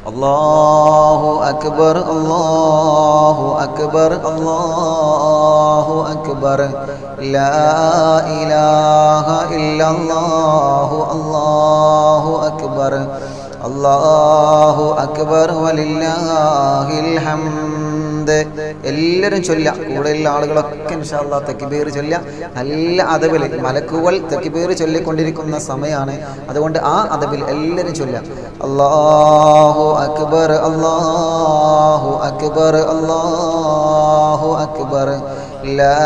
الله أكبر الله أكبر الله أكبر لا إله إلا الله الله أكبر الله أكبر ولله الحمد എല്ലാവരും ചൊല്ല കൂടെയുള്ള ആളുകളൊക്കെ ഇൻഷാല്ലാ തെക്കിബീർ ചൊല്ല നല്ല അതവിൽ മലക്കുകൾ തെക്കിബീർ ചൊല്ലിക്കൊണ്ടിരിക്കുന്ന സമയമാണ് അതുകൊണ്ട് ആ അതവിൽ എല്ലാവരും ചൊല്ല അല്ലാഹു അക്ബർ അല്ലാഹു അക്ബർ അല്ലാഹു അക്ബർ ലാ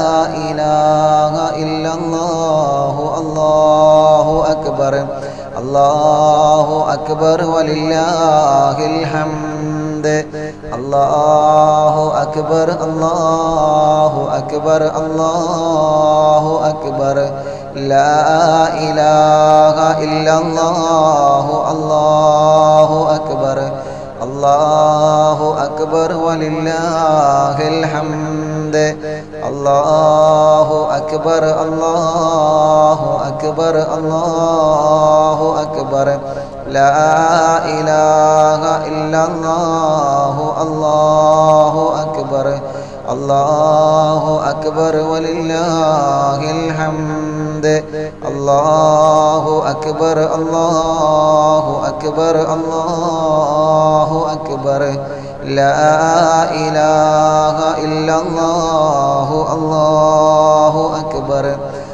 ഇലാഹ ഇല്ലല്ലാഹു അല്ലാഹു അക്ബർ അല്ലാഹു അക്ബർ വലില്ലാഹിൽ ഹംദ് അല്ലാഹു അക്ബർ അല്ലാഹു അക്ബർ അല്ലാഹു അക്ബർ ലാ ഇലാഹ ഇല്ലല്ലാഹു അല്ലാഹു അക്ബർ അല്ലാഹു അക്ബർ വലില്ലാഹിൽ ഹംദ് അല്ലാഹു അക്ബർ അല്ലാഹു അക്ബർ അല്ലാഹു അക്ബർ ലാ ഇലാഹ ഇല്ലല്ലാഹു അല്ലാഹു അക്ബർ അല്ലാഹു അക്ബർ വലില്ലാഹിൽ ഹംദ് അല്ലാഹു അക്ബർ അല്ലാഹു അക്ബർ അല്ലാഹു അക്ബർ ലാ ഇലാഹ ഇല്ലല്ലാഹു അല്ലാഹു അക്ബർ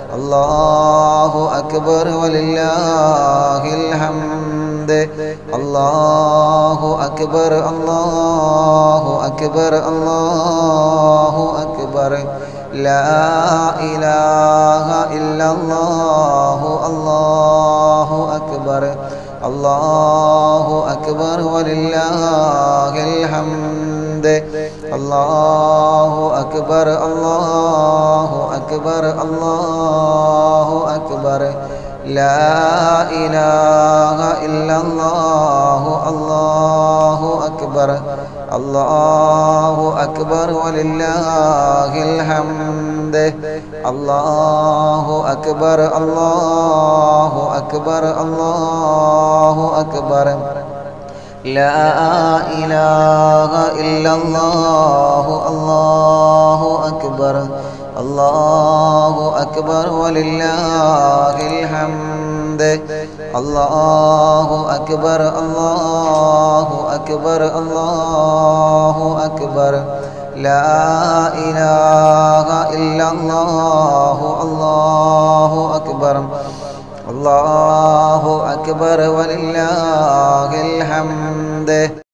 അല്ലാഹു അക്ബർ വലില്ലാഹിൽ ഹംദ് അല്ലാഹു അക്ബർ അല്ലാഹു അക്ബർ അല്ലാഹു അക്ബർ ലാ ഇലാഹ ഇല്ലല്ലാഹു അല്ലാഹു അക്ബർ അല്ലാഹു അക്ബർ വലില്ലാഹിൽ ഹംദ് അല്ലാഹു അക്ബർ അല്ലാഹു അക്ബർ അല്ലാഹു അക്ബർ ലാ ഇലാഹ ഇല്ലല്ലാഹു അല്ലാഹു അക്ബർ അല്ലാഹു അക്ബർ വലില്ലാഹിൽ ഹംദ് അല്ലാഹു അക്ബർ അല്ലാഹു അക്ബർ അല്ലാഹു അക്ബർ لا إله إلا الله الله أكبر الله أكبر ولله الحمد الله أكبر الله أكبر الله أكبر لا إله إلا الله الله أكبر الله أكبر ولله الحمد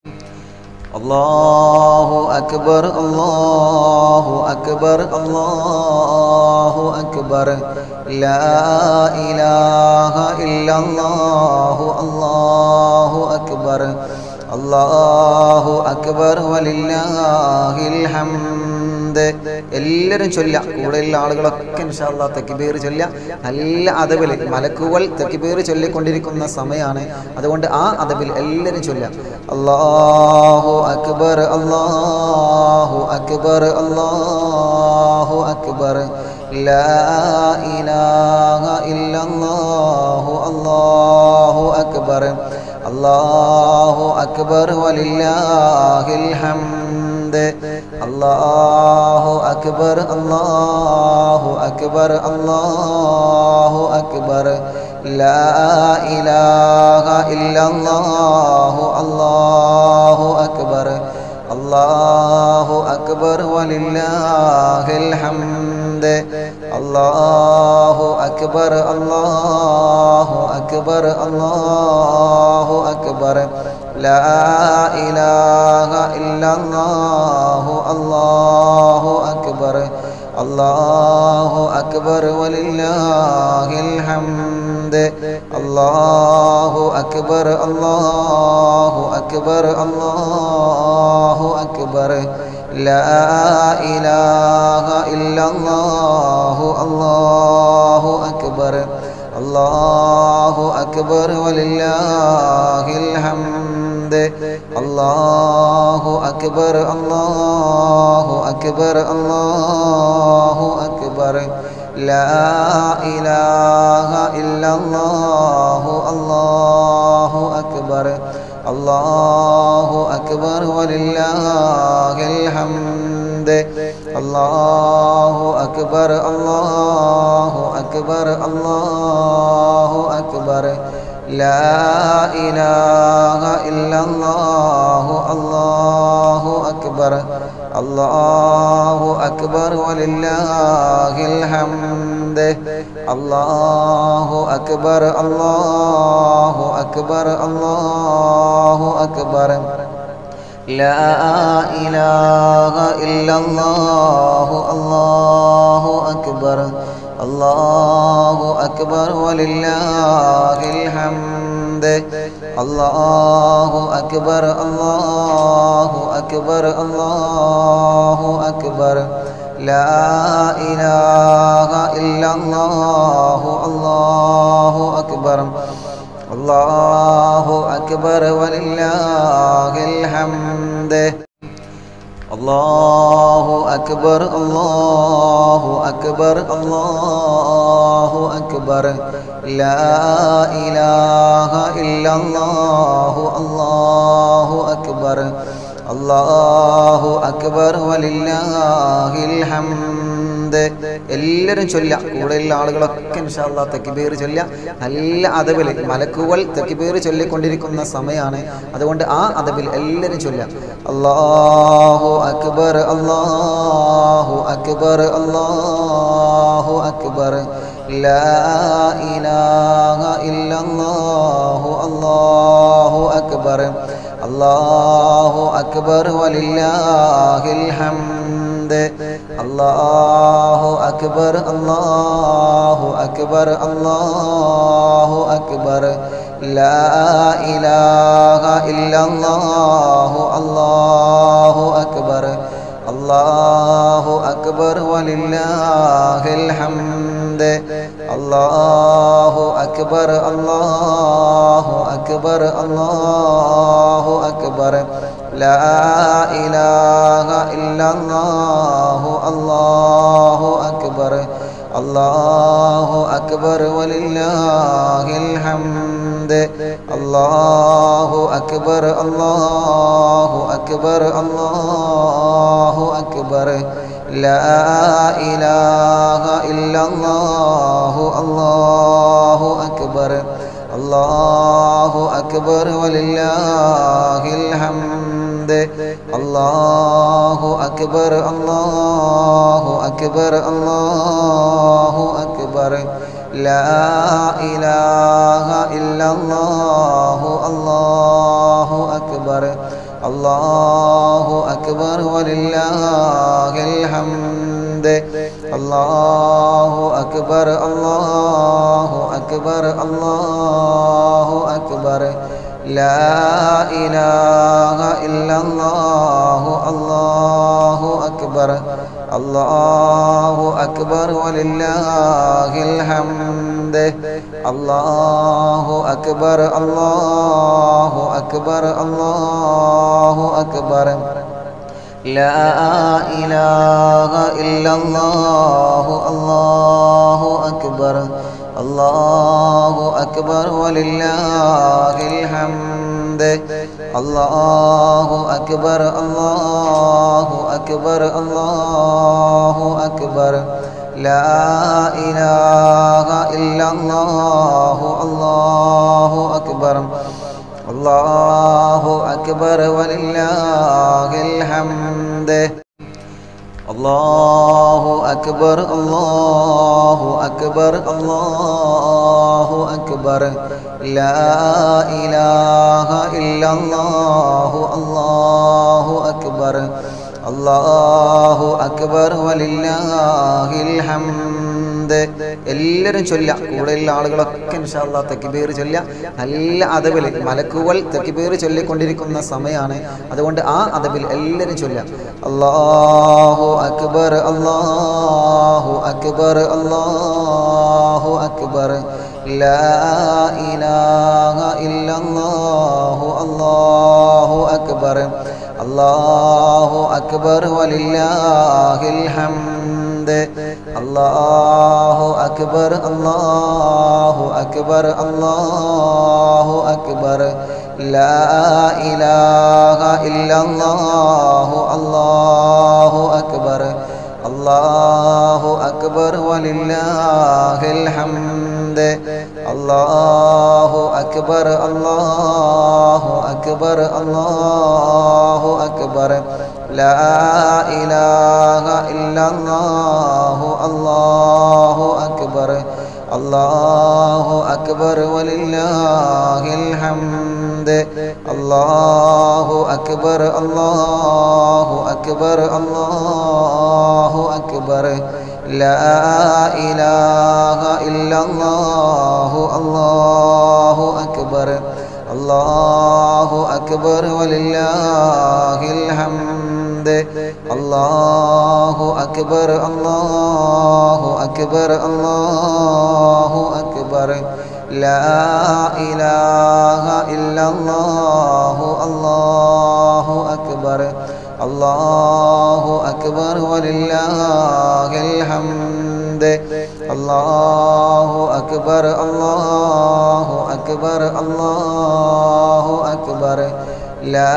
الله أكبر الله أكبر الله أكبر لا إله إلا الله الله أكبر الله أكبر ولله الحمد എല്ലാവരും ചൊല്ല കൂടെയുള്ള ആളുകളൊക്കെ ഇൻഷാല്ലാ തെക്കിബീർ ചൊല്ല നല്ല അതവിൽ മലക്കുകൾ തെക്കിബീർ ചൊല്ലിക്കൊണ്ടിരിക്കുന്ന സമയമാണ് അതുകൊണ്ട് ആ അതവിൽ എല്ലാവരും ചൊല്ല അല്ലാഹു അക്ബർ അല്ലാഹു അക്ബർ അല്ലാഹു അക്ബർ ലാ ഇലാഹ ഇല്ലല്ലാഹു അല്ലാഹു അക്ബർ അല്ലാഹു അക്ബർ വലില്ലാഹിൽ ഹംദ് അല്ലാഹു അക്ബർ അല്ലാഹു അക്ബർ അല്ലാഹു അക്ബർ ലാ ഇലാഹ ഇല്ലല്ലാഹു അല്ലാഹു അക്ബർ അല്ലാഹു അക്ബർ വലില്ലാഹിൽ ഹംദ് അല്ലാഹു അക്ബർ അല്ലാഹു അക്ബർ അല്ലാഹു അക്ബർ ലാ ഇലാഹ ഇല്ലല്ലാഹു അല്ലാഹു അക്ബർ അല്ലാഹു അക്ബർ വലില്ലാഹിൽ ഹംദ് അല്ലാഹു അക്ബർ അല്ലാഹു അക്ബർ അല്ലാഹു അക്ബർ ലാ ഇലാഹ ഇല്ലല്ലാഹു അല്ലാഹു അക്ബർ അല്ലാഹു അക്ബർ വലില്ലാഹിൽ ഹംദ് അല്ലാഹു അക്ബർ അല്ലാഹു അക്ബർ അല്ലാഹു അക്ബർ لا إله إلا الله الله أكبر الله أكبر ولله الحمد الله أكبر الله أكبر الله أكبر لا إله إلا الله الله أكبر الله أكبر ولله الحمد الله أكبر الله أكبر الله أكبر لا إله إلا الله الله أكبر الله أكبر ولله الحمد الله أكبر الله أكبر الله أكبر لا إله إلا الله الله أكبر الله أكبر ولله الحمد الله أكبر الله أكبر الله أكبر لا إله إلا الله الله أكبر الله أكبر ولله الحمد എല്ലാവരും ചൊല്ല കൂടെയുള്ള ആളുകളൊക്കെ ഇൻഷാല്ലാ തെക്കിബീർ ചൊല്ല നല്ല അതവിൽ മലക്കുകൾ തെക്കിബീർ ചൊല്ലിക്കൊണ്ടിരിക്കുന്ന സമയമാണ് അതുകൊണ്ട് ആ അതവിൽ എല്ലാവരും ചൊല്ല അള്ളാഹു അക്ബർ അള്ളാഹു അക്ബർ അള്ളാഹു അക്ബർ لا إله إلا الله الله أكبر الله أكبر ولله الحمد الله أكبر الله أكبر الله أكبر لا إله إلا الله الله أكبر الله أكبر ولله الحمد الله أكبر الله أكبر الله أكبر لا إله إلا الله الله أكبر الله أكبر ولله الحمد الله أكبر الله أكبر الله أكبر لا إله إلا الله الله أكبر الله أكبر ولله الحمد الله أكبر الله أكبر الله أكبر لا إله إلا الله الله أكبر الله أكبر ولله الحمد الله أكبر الله أكبر الله أكبر لا إله إلا الله الله أكبر الله أكبر ولله الحمد الله أكبر الله أكبر الله أكبر لا إله إلا الله الله أكبر الله أكبر ولله الحمد الله أكبر الله أكبر الله أكبر لا إله إلا الله الله أكبر الله أكبر ولله الحمد الله أكبر الله أكبر الله أكبر لا إله إلا الله الله أكبر الله أكبر ولله الحمد എല്ലാവരും ചൊല്ല കൂടെയുള്ള ആളുകളൊക്കെ ഇൻഷാല്ലാ തെക്കിബീർ ചൊല്ല നല്ല അതവിൽ മലക്കുകൾ തെക്കിബീർ ചൊല്ലിക്കൊണ്ടിരിക്കുന്ന സമയമാണ് അതുകൊണ്ട് ആ അതവിൽ എല്ലാവരും ചൊല്ല അള്ളാഹു അക്ബർ അള്ളാഹു അക്ബർ അള്ളാഹു അക്ബർ لا إله إلا الله الله أكبر الله أكبر ولله الحمد അല്ലാഹു അക്ബർ അല്ലാഹു അക്ബർ അല്ലാഹു അക്ബർ ലാ ഇലാഹ ഇല്ലല്ലാഹു അല്ലാഹു അക്ബർ അല്ലാഹു അക്ബർ വലില്ലാഹിൽ ഹംദ് അല്ലാഹു അക്ബർ അല്ലാഹു അക്ബർ അല്ലാഹു അക്ബർ ലാ ഇലാഹ ഇല്ലല്ലാഹു അല്ലാഹു അക്ബർ അല്ലാഹു അക്ബർ വലില്ലാഹിൽ ഹംദ് അല്ലാഹു അക്ബർ അല്ലാഹു അക്ബർ അല്ലാഹു അക്ബർ ലാ ഇലാഹ ഇല്ലല്ലാഹു അല്ലാഹു അക്ബർ അല്ലാഹു അക്ബർ വലില്ലാഹിൽ ഹംദ് അല്ലാഹു അക്ബർ അല്ലാഹു അക്ബർ അല്ലാഹു അക്ബർ ലാ ഇലാഹ ഇല്ലല്ലാഹു അല്ലാഹു അക്ബർ അല്ലാഹു അക്ബർ വലില്ലാഹിൽ ഹംദ് അല്ലാഹു അക്ബർ അല്ലാഹു അക്ബർ അല്ലാഹു അക്ബർ ലാ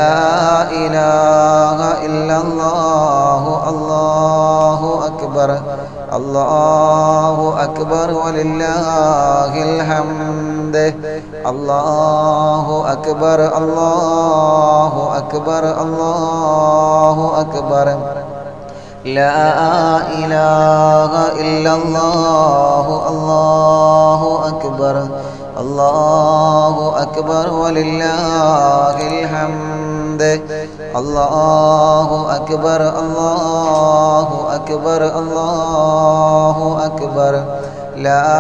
ഇലാഹ ഇല്ലല്ലാഹു അല്ലാഹു അക്ബർ അല്ലാഹു അക്ബർ വലില്ലാഹിൽ ഹംദ് അല്ലാഹു അക്ബർ അല്ലാഹു അക്ബർ അല്ലാഹു അക്ബർ لا إله إلا الله الله أكبر الله أكبر ولله الحمد الله أكبر الله أكبر الله أكبر لا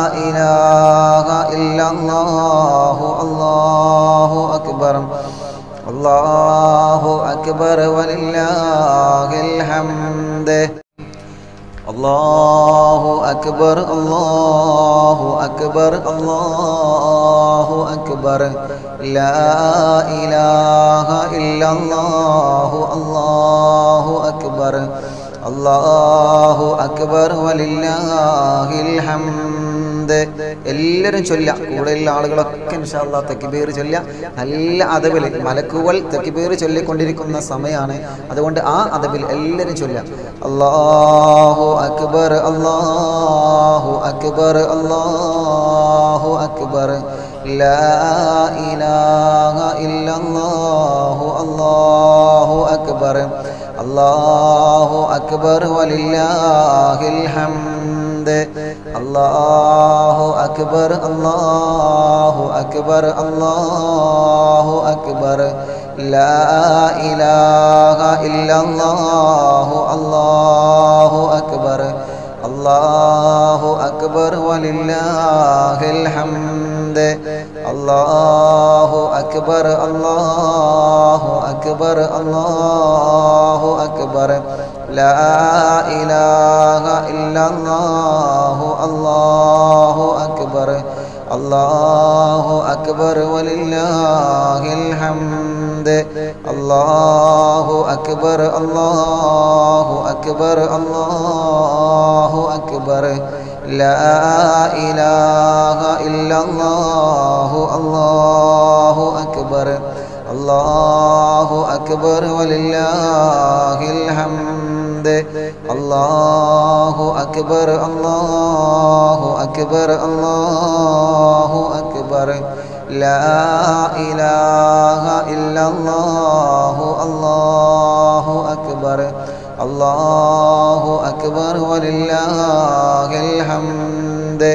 إله إلا الله الله أكبر الله أكبر ولله الحمد الله أكبر الله أكبر الله أكبر لا إله إلا الله الله أكبر الله أكبر ولله الحمد എല്ലാവരും ചൊല്ല കൂടെയുള്ള ആളുകളൊക്കെ ഇൻഷാല്ലാ തെക്കിബീർ ചൊല്ല നല്ല അതവിൽ മലക്കുകൾ തെക്കിബീർ ചൊല്ലിക്കൊണ്ടിരിക്കുന്ന സമയമാണ് അതുകൊണ്ട് ആ അതവിൽ എല്ലാവരും ചൊല്ല അല്ലാഹു അക്ബർ അല്ലാഹു അക്ബർ അല്ലാഹു അക്ബർ ലാ ഇലാഹ ഇല്ലല്ലാഹു അല്ലാഹു അക്ബർ അല്ലാഹു അക്ബർ വലില്ലാഹിൽ ഹംദ് അല്ലാഹു അക്ബർ അല്ലാഹു അക്ബർ അല്ലാഹു അക്ബർ ലാ ഇലാഹ ഇല്ലല്ലാഹു അല്ലാഹു അക്ബർ അല്ലാഹു അക്ബർ വലില്ലാഹിൽ ഹംദ് അല്ലാഹു അക്ബർ അല്ലാഹു അക്ബർ അല്ലാഹു അക്ബർ ലാ ഇലാഹ ഇല്ലല്ലാഹു അല്ലാഹു അക്ബർ അല്ലാഹു അക്ബർ വലില്ലാഹിൽ ഹംദ് അല്ലാഹു അക്ബർ അല്ലാഹു അക്ബർ അല്ലാഹു അക്ബർ ലാ ഇലാഹ ഇല്ലല്ലാഹു അല്ലാഹു അക്ബർ അല്ലാഹു അക്ബർ വലില്ലാഹിൽ ഹംദ് അല്ലാഹു അക്ബർ അല്ലാഹു അക്ബർ അല്ലാഹു അക്ബർ ലാ ഇലാഹ ഇല്ലല്ലാഹു അല്ലാഹു അക്ബർ അല്ലാഹു അക്ബർ വലില്ലാഹിൽ ഹംദ്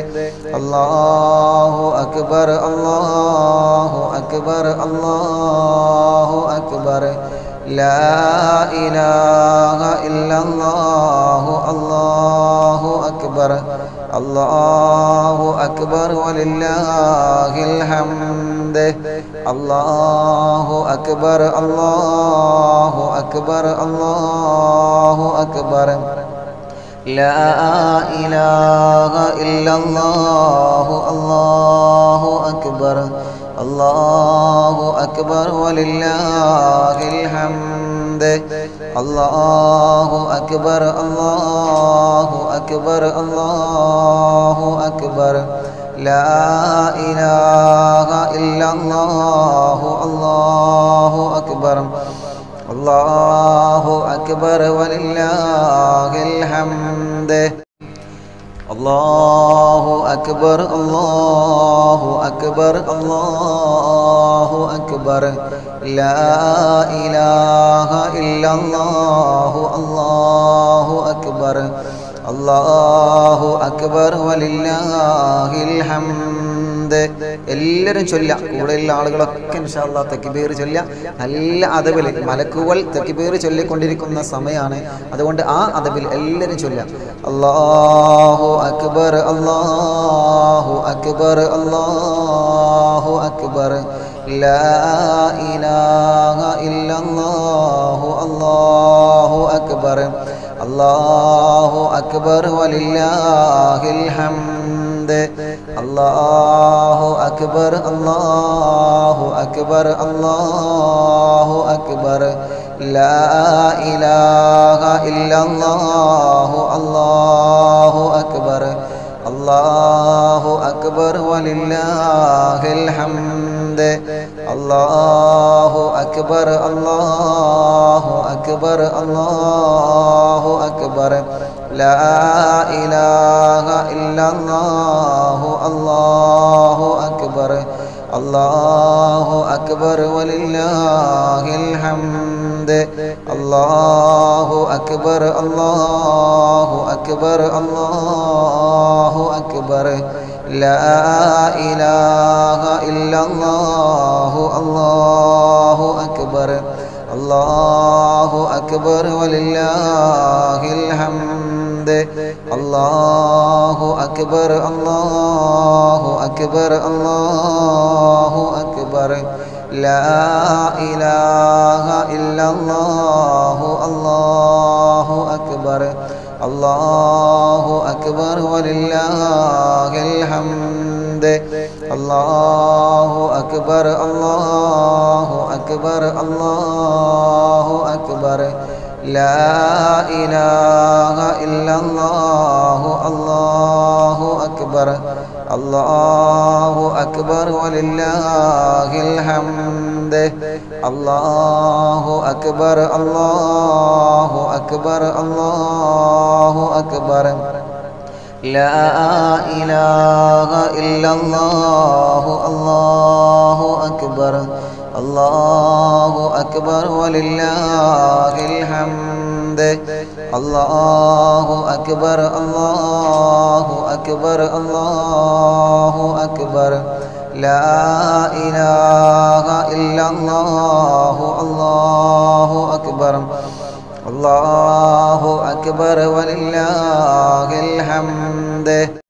അല്ലാഹു അക്ബർ അല്ലാഹു അക്ബർ അല്ലാഹു അക്ബർ ലാ ഇലാഹ ഇല്ലല്ലാഹു അല്ലാഹു അക്ബർ അല്ലാഹു അക്ബർ വലില്ലാഹിൽ ഹംദ് അല്ലാഹു അക്ബർ അല്ലാഹു അക്ബർ അല്ലാഹു അക്ബർ لا إله إلا الله الله أكبر الله أكبر ولله الحمد الله أكبر الله أكبر الله أكبر لا إله إلا الله الله أكبر الله أكبر ولله الحمد الله أكبر الله أكبر الله أكبر لا إله إلا الله الله أكبر الله أكبر ولله الحمد എല്ലാവരും ചൊല്ല കൂടെയുള്ള ആളുകളൊക്കെ ഇൻഷാല്ലാ തെക്കിബീർ ചൊല്ല നല്ല അതവിൽ മലക്കുകൾ തെക്കിബീർ ചൊല്ലിക്കൊണ്ടിരിക്കുന്ന സമയമാണ് അതുകൊണ്ട് ആ അതവിൽ എല്ലാവരും ചൊല്ല അള്ളാഹു അക്ബർ അള്ളാഹു അക്ബർ അള്ളാഹു അക്ബർ لا إله إلا الله الله أكبر الله أكبر ولله الحمد الله أكبر الله أكبر الله أكبر لا إله إلا الله الله أكبر الله أكبر ولله الحمد الله أكبر الله أكبر الله أكبر لا إله إلا الله الله أكبر الله أكبر ولله الحمد الله أكبر الله أكبر الله أكبر لا إله إلا الله الله أكبر الله أكبر ولله الحمد الله أكبر الله أكبر الله أكبر لا إله إلا الله الله أكبر الله أكبر ولله الحمد الله أكبر الله أكبر الله أكبر لا إله إلا الله الله أكبر الله أكبر ولله الحمد الله أكبر الله أكبر الله أكبر لا إله إلا الله الله أكبر الله أكبر ولله الحمد الله أكبر الله أكبر الله أكبر لا إله إلا الله الله أكبر الله أكبر ولله الحمد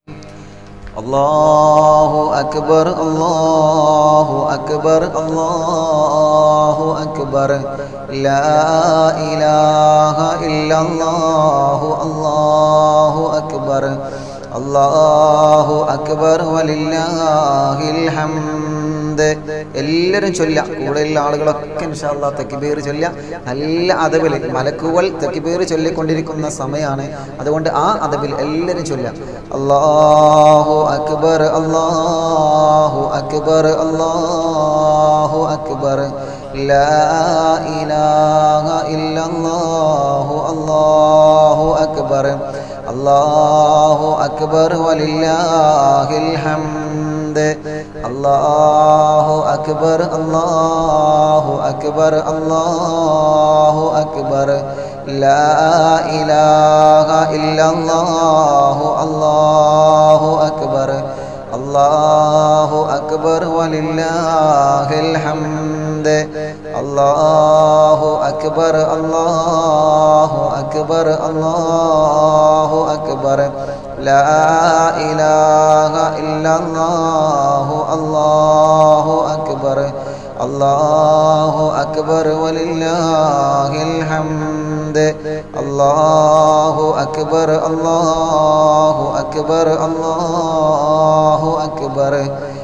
الله أكبر الله أكبر الله أكبر لا إله إلا الله الله أكبر الله أكبر ولله الحمد എല്ലാവരും ചൊല്ല കൂടെയുള്ള ആളുകളൊക്കെ ഇൻഷാല്ലാ തെക്കിബീർ ചൊല്ല നല്ല അതവിൽ മലക്കുകൾ തെക്കിബീർ ചൊല്ലിക്കൊണ്ടിരിക്കുന്ന സമയമാണ് അതുകൊണ്ട് ആ അതവിൽ എല്ലാവരും ചൊല്ല അള്ളാഹു അക്ബർ അള്ളാഹു അക്ബർ അള്ളാഹു അക്ബർ لا إله إلا الله الله أكبر الله أكبر ولله الحمد الله أكبر الله أكبر الله أكبر لا إله إلا الله الله أكبر الله أكبر ولله الحمد الله أكبر الله أكبر الله أكبر لا إله إلا الله الله أكبر الله أكبر ولله الحمد الله أكبر الله أكبر الله أكبر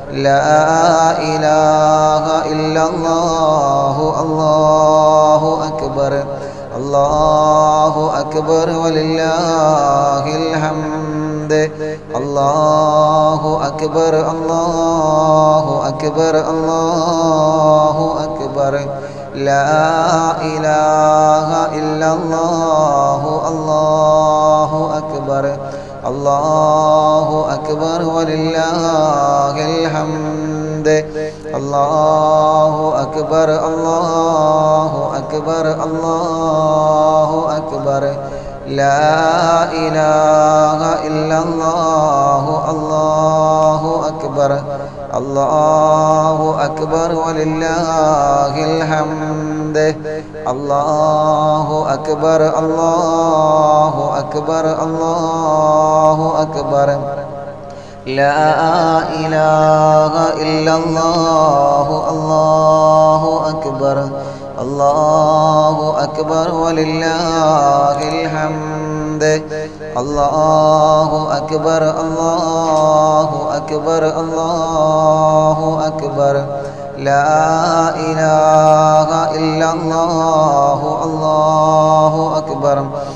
لا إله إلا الله الله أكبر الله أكبر ولله الحمد الله أكبر الله أكبر الله أكبر لا إله إلا الله الله أكبر الله أكبر ولله الحمد الله أكبر الله أكبر الله أكبر لا إله إلا الله الله أكبر الله أكبر ولله الحمد الله أكبر الله أكبر الله أكبر لا إله إلا الله الله أكبر الله أكبر ولله الحمد الله أكبر الله أكبر الله أكبر لا إله إلا الله الله أكبر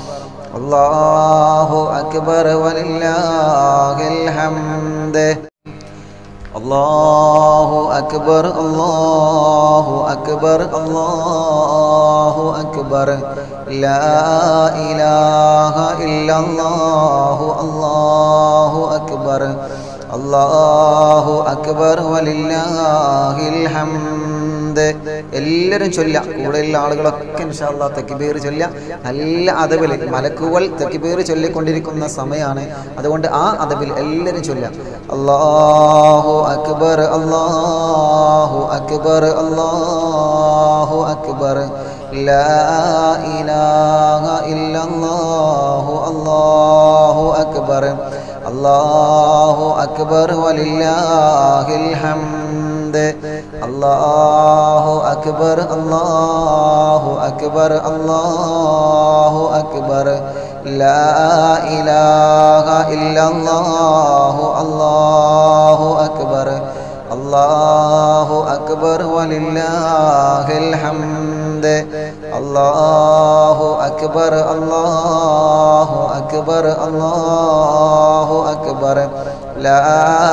الله أكبر ولله الحمد الله أكبر الله أكبر الله أكبر لا إله إلا الله الله أكبر الله أكبر ولله الحمد എല്ലാവരും ചൊല്ല കൂടെയുള്ള ആളുകളൊക്കെ ഇൻഷാല്ലാ തെക്കിബീർ ചൊല്ല നല്ല അതവിൽ മലക്കുകൾ തെക്കിബീർ ചൊല്ലിക്കൊണ്ടിരിക്കുന്ന സമയമാണ് അതുകൊണ്ട് ആ അതവിൽ എല്ലാവരും ചൊല്ല അള്ളാഹു അക്ബർ അള്ളാഹു അക്ബർ അള്ളാഹു അക്ബർ لا إله إلا الله الله أكبر الله أكبر ولله الحمد الله أكبر الله أكبر الله أكبر لا إله إلا الله الله أكبر الله أكبر ولله الحمد الله أكبر الله أكبر الله أكبر لا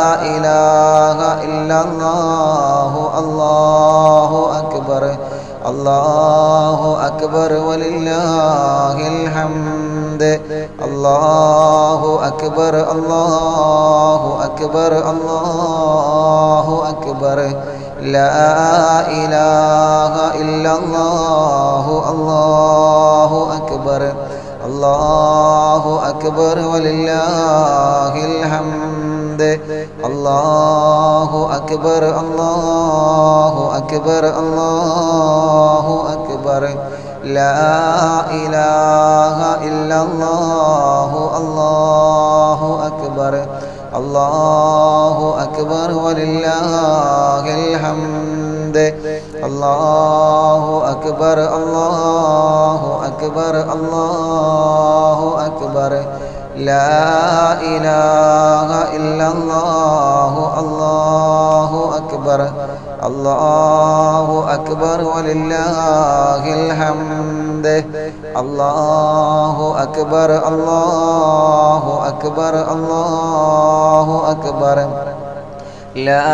إله إلا الله الله أكبر الله أكبر ولله الحمد الله أكبر الله أكبر الله أكبر لا إله إلا الله الله أكبر الله أكبر ولله الحمد الله أكبر الله أكبر الله أكبر لا إله إلا الله الله أكبر الله أكبر ولله الحمد الله أكبر الله أكبر الله أكبر لا إله إلا الله الله أكبر الله أكبر ولله الحمد الله أكبر الله أكبر الله أكبر لا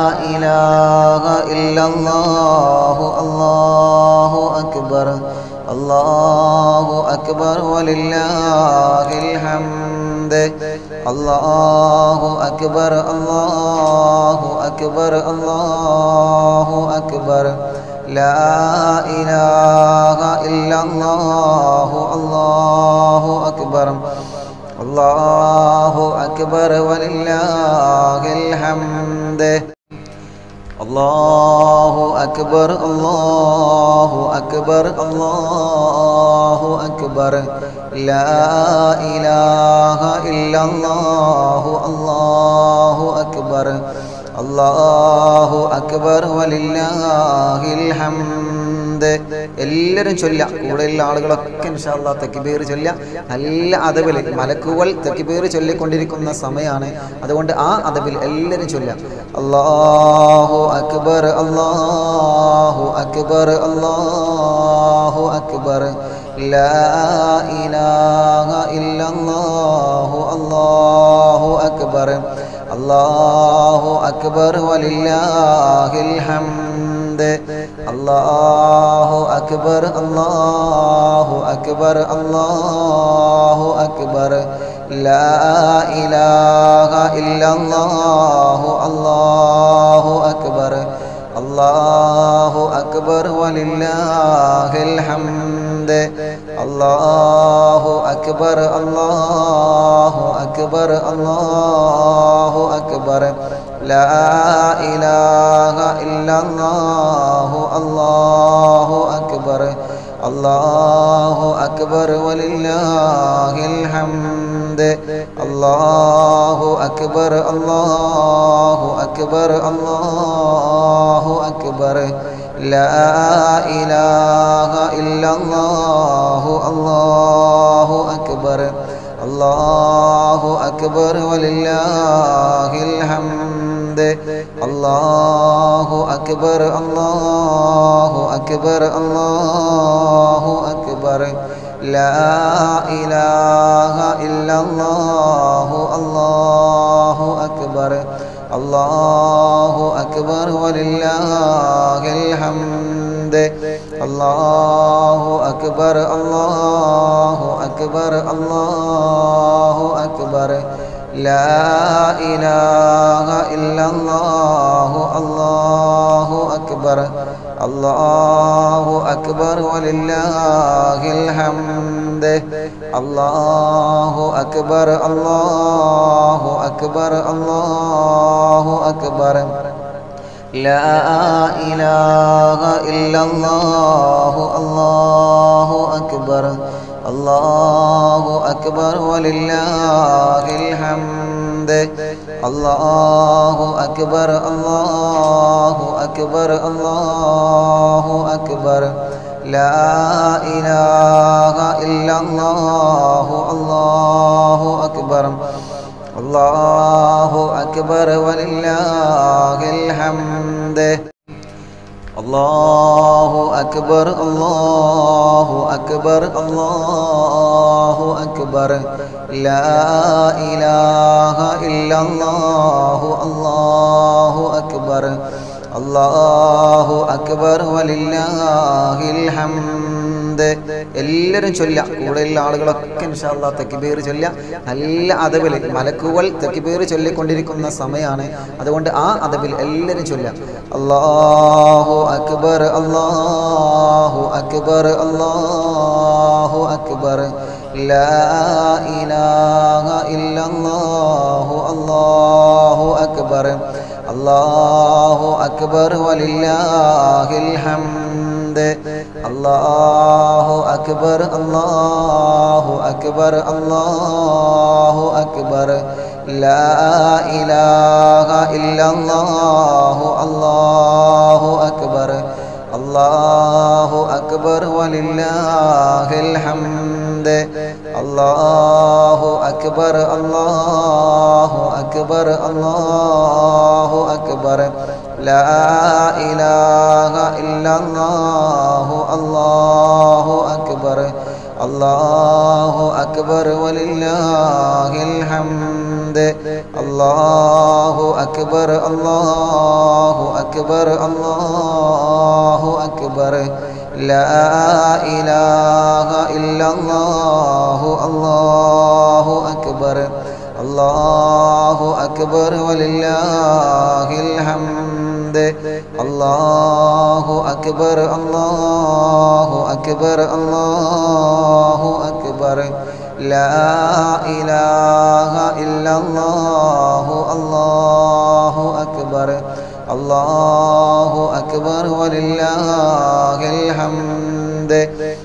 إله إلا الله الله أكبر الله أكبر ولله الحمد الله أكبر الله أكبر الله أكبر لا إله إلا الله الله أكبر الله أكبر ولله الحمد الله أكبر الله أكبر الله أكبر لا إله إلا الله الله أكبر الله أكبر ولله الحمد ഹംദ് എല്ലാവരും ചൊല്ല കൂടെയുള്ള ആളുകളൊക്കെ ഇൻഷാല്ലാ തക്ബീർ ചൊല്ല നല്ല അതവിൽ മലക്കുകൾ തക്ബീർ ചൊല്ലിക്കൊണ്ടിരിക്കുന്ന സമയമാണ് അതുകൊണ്ട് ആ അതവിൽ എല്ലാവരും ചൊല്ല അല്ലാഹു അക്ബർ അല്ലാഹു അക്ബർ അല്ലാഹു അക്ബർ لا إله إلا الله الله أكبر الله أكبر ولله الحمد الله أكبر الله أكبر الله أكبر لا إله إلا الله الله أكبر الله أكبر ولله الحمد الله أكبر الله أكبر الله أكبر لا إله إلا الله الله أكبر الله أكبر ولله الحمد الله أكبر الله أكبر الله أكبر لا إله إلا الله الله أكبر الله أكبر ولله الحمد الله أكبر الله أكبر الله أكبر لا إله إلا الله الله أكبر الله أكبر ولله الحمد الله أكبر الله أكبر الله أكبر لا إله إلا الله الله أكبر الله أكبر ولله الحمد الله أكبر الله أكبر الله أكبر لا إله إلا الله الله أكبر الله أكبر ولله الحمد الله أكبر الله أكبر الله أكبر لا إله إلا الله الله أكبر الله أكبر ولله الحمد الله أكبر الله أكبر الله أكبر لا إله إلا الله الله أكبر الله أكبر ولله الحمد എല്ലാവരും ചൊല്ല കൂടെയുള്ള ആളുകളൊക്കെ ഇൻഷാല്ലാ തക്കിബീർ ചൊല്ല നല്ല അതവിൽ മലക്കുകൾ തക്കിബീർ ചൊല്ലിക്കൊണ്ടിരിക്കുന്ന സമയമാണ് അതുകൊണ്ട് ആ അതവിൽ എല്ലാവരും ചൊല്ല അല്ലാഹു അക്ബർ അല്ലാഹു അക്ബർ അല്ലാഹു അക്ബർ ലാ ഇലാഹ ഇല്ലല്ലാഹു അല്ലാഹു അക്ബർ അല്ലാഹു അക്ബർ വലില്ലാഹിൽ ഹംദ് അല്ലാഹു അക്ബർ അല്ലാഹു അക്ബർ അല്ലാഹു അക്ബർ ലാ ഇലാഹ ഇല്ലല്ലാഹു അല്ലാഹു അക്ബർ അല്ലാഹു അക്ബർ വലില്ലാഹിൽ ഹംദ് അല്ലാഹു അക്ബർ അല്ലാഹു അക്ബർ അല്ലാഹു അക്ബർ ലാ ഇലാഹ ഇല്ലല്ലാഹു അല്ലാഹു അക്ബർ അല്ലാഹു അക്ബർ വലില്ലാഹിൽ ഹംദ് അല്ലാഹു അക്ബർ അല്ലാഹു അക്ബർ അല്ലാഹു അക്ബർ ലാ ഇലാഹ ഇല്ലല്ലാഹു അല്ലാഹു അക്ബർ അല്ലാഹു അക്ബർ വലില്ലാഹിൽ ഹംദ് അല്ലാഹു അക്ബർ അല്ലാഹു അക്ബർ അല്ലാഹു അക്ബർ ലാ ഇലാഹ ഇല്ലല്ലാഹു അല്ലാഹു അക്ബർ അല്ലാഹു അക്ബർ വലില്ലാഹിൽ ഹംദ്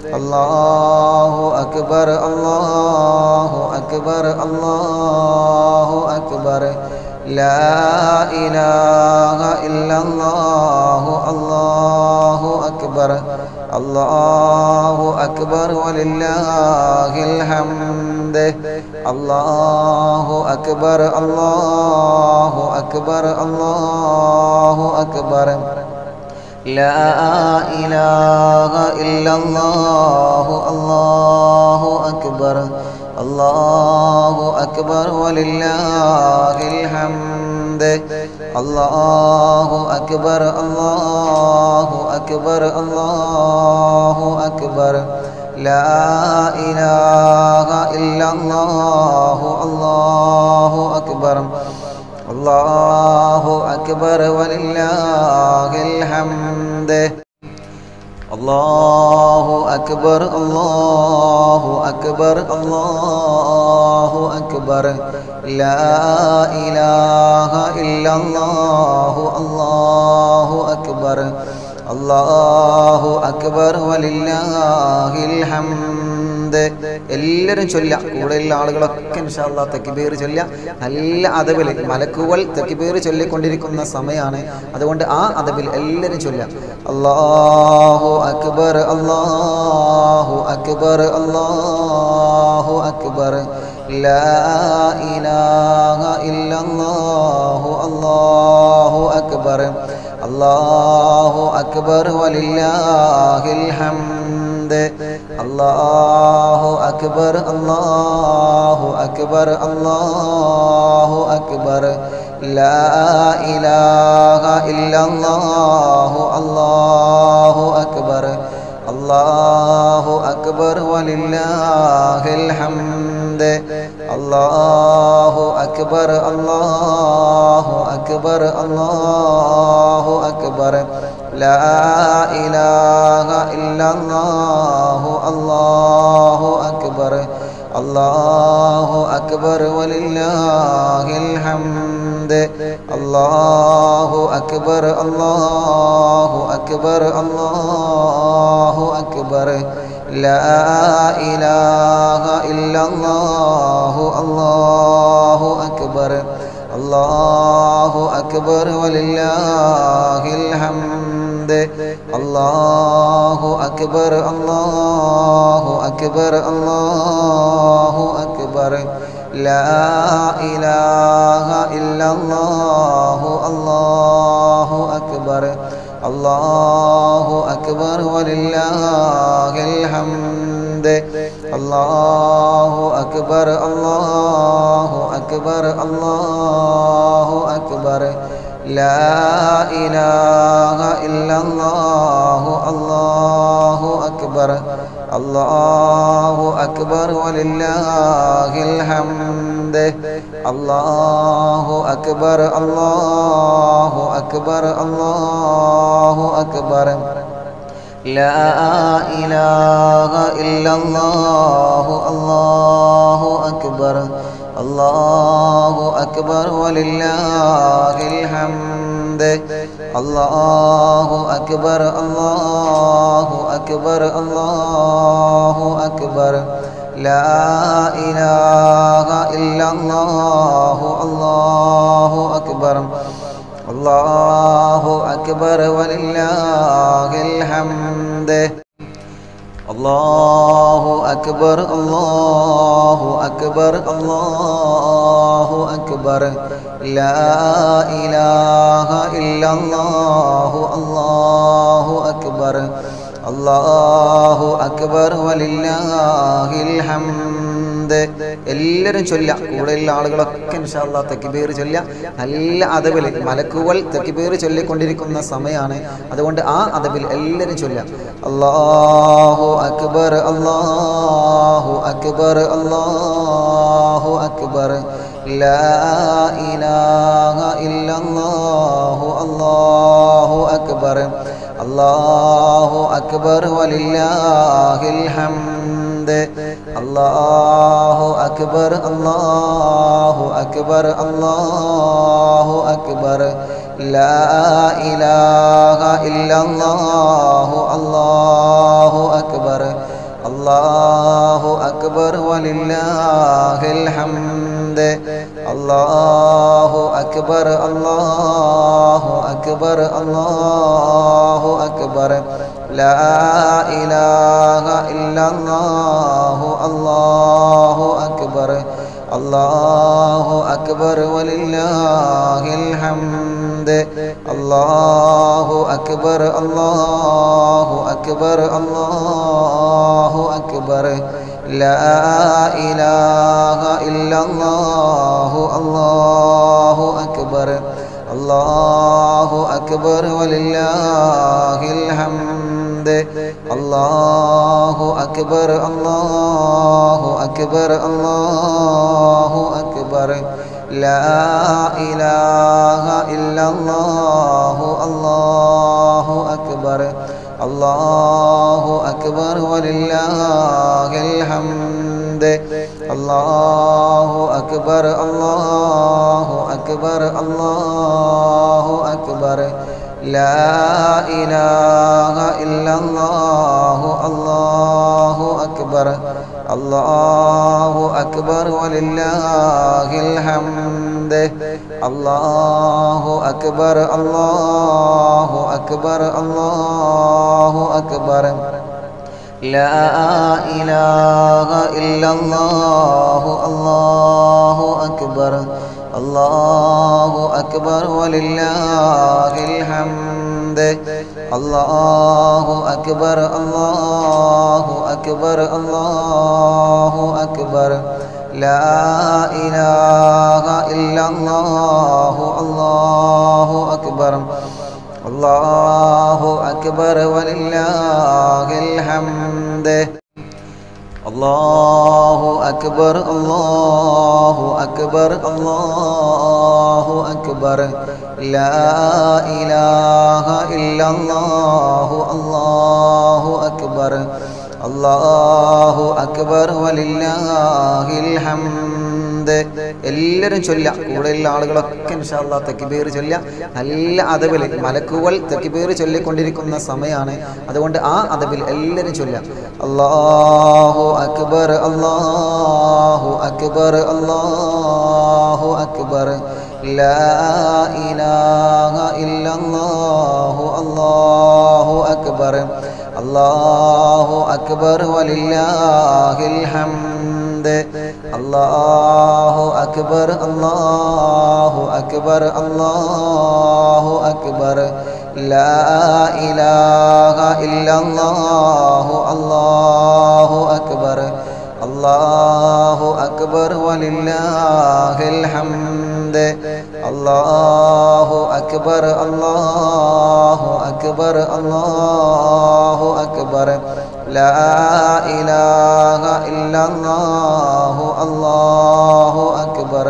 അല്ലാഹു അക്ബർ അല്ലാഹു അക്ബർ അല്ലാഹു അക്ബർ لا إله إلا الله الله أكبر الله أكبر ولله الحمد الله أكبر الله أكبر الله أكبر لا إله إلا الله الله أكبر الله أكبر ولله الحمد الله أكبر الله أكبر الله أكبر لا إله إلا الله الله أكبر الله أكبر ولله الحمد الله أكبر الله أكبر الله أكبر لا إله إلا الله الله أكبر الله أكبر ولله الحمد എല്ലാവരും ചൊല്ല കൂടെയുള്ള ആളുകളൊക്കെ ഇൻഷാല്ലാ തെക്കിബേർ ചൊല്ല നല്ല അതവിൽ മലക്കുകൾ തെക്കിബേർ ചൊല്ലിക്കൊണ്ടിരിക്കുന്ന സമയമാണ് അതുകൊണ്ട് ആ അതവിൽ എല്ലാവരും ചൊല്ല അള്ളാഹു അക്ബർ അള്ളാഹു അക്ബർ അള്ളാഹു അക്ബർ لا إله إلا الله الله أكبر الله أكبر ولله الحمد الله أكبر الله أكبر الله أكبر لا إله إلا الله الله أكبر الله أكبر ولله الحمد الله أكبر الله أكبر الله أكبر لا إله إلا الله الله أكبر الله أكبر ولله الحمد الله أكبر الله أكبر الله أكبر لا إله إلا الله الله أكبر الله أكبر ولله الحمد الله أكبر الله أكبر الله أكبر لا إله إلا الله الله أكبر الله أكبر ولله الحمد الله أكبر الله أكبر الله أكبر لا إله إلا الله الله أكبر الله أكبر ولله الحمد الله أكبر الله أكبر الله أكبر لا إله إلا الله الله أكبر الله أكبر ولله الحمد الله أكبر الله أكبر الله أكبر لا إله إلا الله الله أكبر الله أكبر ولله الحمد الله أكبر الله أكبر الله أكبر لا إله إلا الله الله أكبر الله أكبر ولله الحمد എല്ലാവരും ചൊല്ല കൂടെയുള്ള ആളുകളൊക്കെ ഇൻഷാല്ലാ തെക്കിബേർ ചൊല്ല നല്ല അതവിൽ മലക്കുകൾ തെക്കിബേർ ചൊല്ലിക്കൊണ്ടിരിക്കുന്ന സമയമാണ് അതുകൊണ്ട് ആ അതവിൽ എല്ലാവരും ചൊല്ല അള്ളാഹു അക്ബർ അള്ളാഹു അക്ബർ അള്ളാഹു അക്ബർ لا إله إلا الله الله أكبر الله أكبر ولله الحمد الله أكبر الله أكبر الله أكبر لا إله إلا الله الله أكبر الله أكبر ولله الحمد الله أكبر إله إلا الله الله أكبر الله أكبر ولله الحمد الله أكبر الله أكبر الله أكبر لا إله إلا الله الله أكبر الله أكبر ولله الحمد الله أكبر الله أكبر الله أكبر لا إله إلا الله الله أكبر الله أكبر ولله الحمد الله أكبر الله أكبر الله أكبر لا إله إلا الله الله أكبر الله أكبر ولله الحمد الله أكبر الله أكبر الله أكبر لا إله إلا الله الله أكبر الله أكبر ولله الحمد الله أكبر الله أكبر الله أكبر لا إله إلا الله الله أكبر الله أكبر ولله الحمد الله أكبر الله أكبر الله أكبر لا إله إلا الله الله أكبر الله أكبر ولله الحمد എല്ലാവരും ചൊല്ല കൂടെയുള്ള ആളുകളൊക്കെ ഇൻഷാല്ല തെക്കിബീർ ചൊല്ല നല്ല അതവിൽ മലക്കുകൾ തെക്കിബീർ ചൊല്ലിക്കൊണ്ടിരിക്കുന്ന സമയമാണ് അതുകൊണ്ട് ആ അതവിൽ എല്ലാവരും ചൊല്ല അള്ളാഹു അക്ബർ അള്ളാഹു അക്ബർ അള്ളാഹു അക്ബർ لا إله إلا الله الله أكبر الله أكبر ولله الحمد الله أكبر الله أكبر الله أكبر لا إله إلا الله الله أكبر الله أكبر ولله الحمد الله أكبر الله أكبر الله أكبر لا إله إلا الله الله أكبر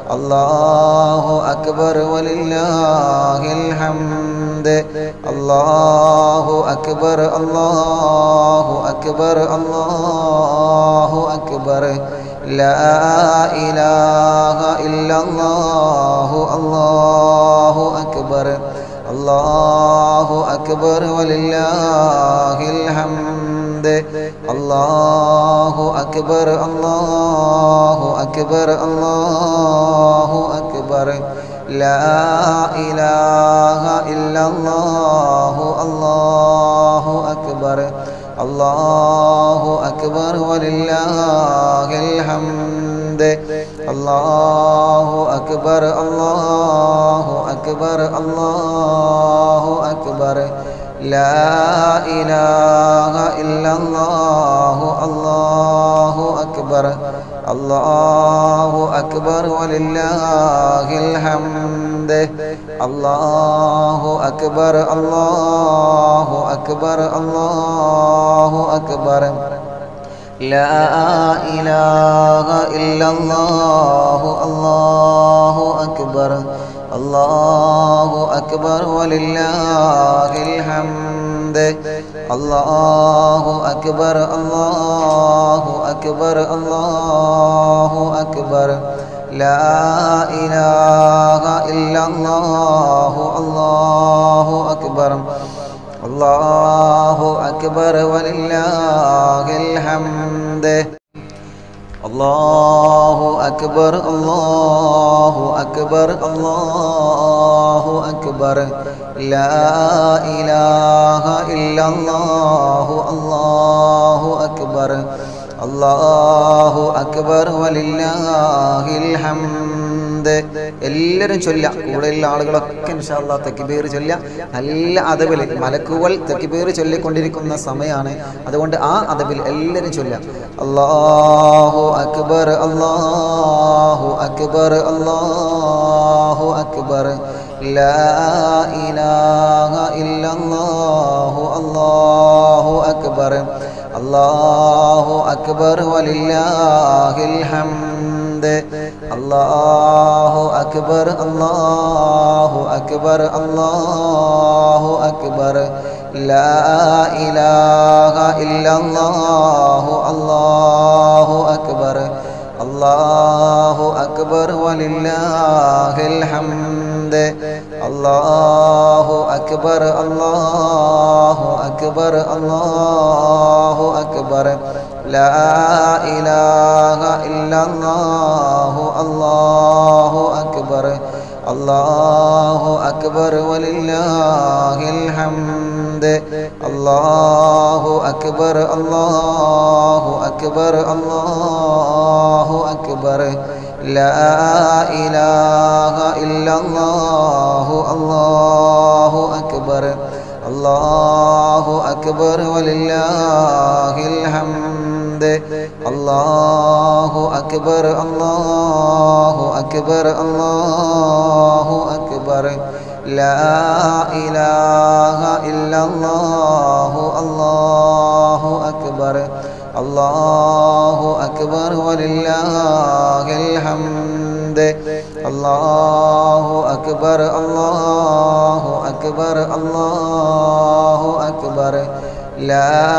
الله أكبر ولله الحمد الله أكبر الله أكبر الله أكبر لا إله إلا الله الله أكبر الله أكبر ولله الحمد الله أكبر الله أكبر الله أكبر لا إله إلا الله الله أكبر الله أكبر ولله الحمد الله أكبر الله أكبر الله أكبر لا إله إلا الله الله أكبر الله أكبر ولله الحمد الله أكبر الله أكبر الله أكبر لا إله إلا الله الله أكبر الله أكبر ولله الحمد الله أكبر الله أكبر الله أكبر لا إله إلا الله الله أكبر الله أكبر ولله الحمد الله أكبر الله أكبر الله أكبر لا إله إلا الله الله أكبر الله أكبر ولله الحمد എല്ലാവരും ചൊല്ല കൂടെയുള്ള ആളുകളൊക്കെ ഇൻഷാല്ലാ തെക്കിബീർ ചൊല്ല നല്ല അതവിൽ മലക്കുകൾ തെക്കിബീർ ചൊല്ലിക്കൊണ്ടിരിക്കുന്ന സമയമാണ് അതുകൊണ്ട് ആ അതവിൽ എല്ലാവരും ചൊല്ല അള്ളാഹു അക്ബർ അള്ളാഹു അക്ബർ അള്ളാഹു അക്ബർ لا إله إلا الله الله أكبر الله أكبر ولله الحمد الله أكبر الله أكبر الله أكبر لا إله إلا الله الله أكبر الله أكبر ولله الحمد الله أكبر الله أكبر الله أكبر لا إله إلا الله الله أكبر الله أكبر ولله الحمد الله أكبر الله أكبر الله أكبر لا إله إلا الله الله أكبر الله أكبر ولله الحمد الله أكبر الله أكبر الله أكبر لا إله إلا الله الله أكبر الله أكبر ولله الحمد الله أكبر الله أكبر الله أكبر لا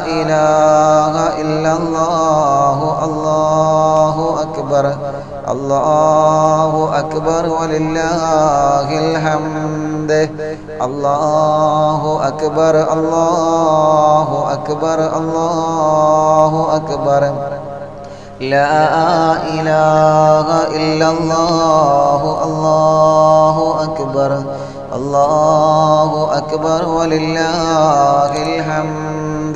إله إلا الله الله أكبر الله أكبر ولله الحمد الله أكبر الله أكبر الله أكبر لا إله إلا الله الله أكبر الله أكبر ولله الحمد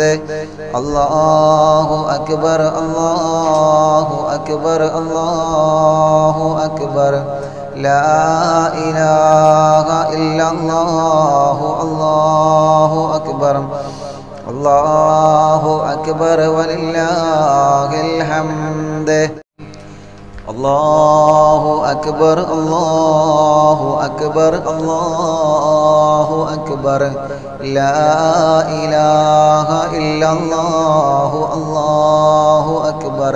الله أكبر الله أكبر الله أكبر لا إله إلا الله الله أكبر الله أكبر ولله الحمد الله أكبر الله أكبر الله أكبر لا إله إلا الله الله أكبر